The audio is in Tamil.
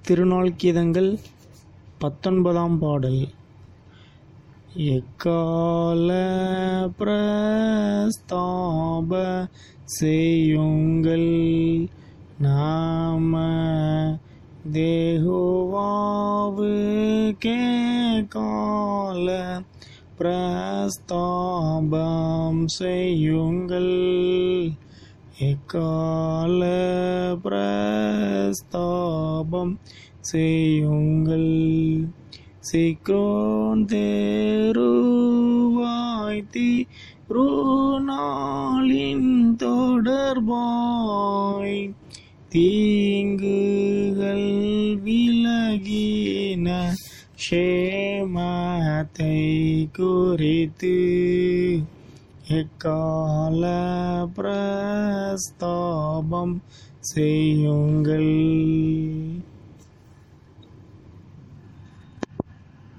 திருநாள் கீதங்கள் பத்தொன்பதாம் பாடல் எக்கால பிரஸ்தாப செய்யுங்கள் நாம தேகுவாவு கேகால பிரஸ்தாபம் செய்யுங்கள் எக்கால பிரஸ்தாபம் செய்யுங்கள் சிக்ரோன் தேருவாய்த்தி ருநாளின் தொடர்பாய் தீங்குகள் விலகின ஷேமத்தை குறித்து எக்கால பிரஸ்தாபம் செய்யுங்கள்